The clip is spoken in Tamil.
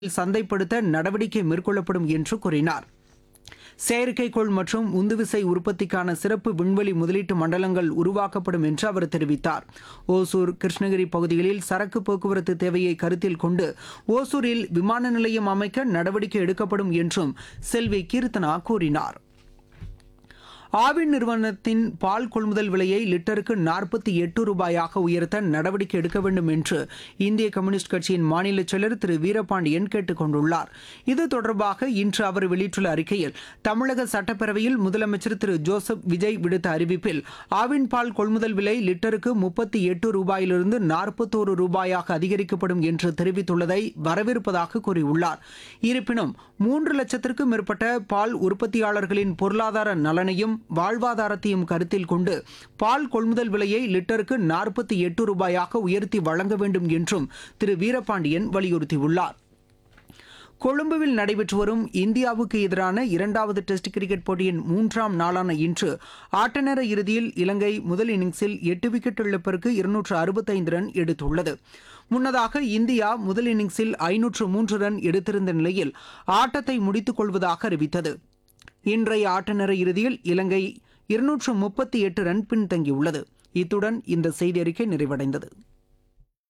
சந்தைப்படுத்த நடவடிக்கை மேற்கொள்ளப்படும் என்று கூறினார் செயற்கைக்கோள் மற்றும் உந்துவிசை உற்பத்திக்கான சிறப்பு விண்வெளி முதலீட்டு மண்டலங்கள் உருவாக்கப்படும் என்று அவர் தெரிவித்தார் ஓசூர் கிருஷ்ணகிரி பகுதிகளில் சரக்கு போக்குவரத்து தேவையை கருத்தில் கொண்டு ஓசூரில் விமான நிலையம் அமைக்க நடவடிக்கை எடுக்கப்படும் என்றும் செல்வி கீர்த்தனா கூறினார் ஆவின் நிறுவனத்தின் பால் கொள்முதல் விலையை லிட்டருக்கு நாற்பத்தி எட்டு ரூபாயாக உயர்த்த நடவடிக்கை எடுக்க வேண்டும் என்று இந்திய கம்யூனிஸ்ட் கட்சியின் மாநில செயலர் திரு வீரபாண்டியன் கேட்டுக் கொண்டுள்ளார் இது தொடர்பாக இன்று அவர் வெளியிட்டுள்ள அறிக்கையில் தமிழக சட்டப்பேரவையில் முதலமைச்சர் திரு ஜோசப் விஜய் விடுத்த அறிவிப்பில் ஆவின் பால் கொள்முதல் விலை லிட்டருக்கு முப்பத்தி எட்டு ரூபாயிலிருந்து நாற்பத்தோரு ரூபாயாக அதிகரிக்கப்படும் என்று தெரிவித்துள்ளதை வரவேற்பதாக கூறியுள்ளார் இருப்பினும் மூன்று லட்சத்திற்கும் மேற்பட்ட பால் உற்பத்தியாளர்களின் பொருளாதார நலனையும் வாழ்வாதாரத்தையும் கருத்தில் கொண்டு பால் கொள்முதல் விலையை லிட்டருக்கு நாற்பத்தி எட்டு ரூபாயாக உயர்த்தி வழங்க வேண்டும் என்றும் திரு வீரபாண்டியன் வலியுறுத்தியுள்ளார் கொழும்புவில் நடைபெற்று வரும் இந்தியாவுக்கு எதிரான இரண்டாவது டெஸ்ட் கிரிக்கெட் போட்டியின் மூன்றாம் நாளான இன்று ஆட்டநேர இறுதியில் இலங்கை முதல் இன்னிங்ஸில் எட்டு விக்கெட் இழப்பிற்கு இருநூற்று அறுபத்தைந்து ரன் எடுத்துள்ளது முன்னதாக இந்தியா முதல் இன்னிங்ஸில் ஐநூற்று மூன்று ரன் எடுத்திருந்த நிலையில் ஆட்டத்தை முடித்துக் கொள்வதாக அறிவித்தது இன்றைய ஆட்டநேர இறுதியில் இலங்கை இருநூற்று முப்பத்தி எட்டு ரன் பின்தங்கியுள்ளது இத்துடன் இந்த செய்தி அறிக்கை நிறைவடைந்தது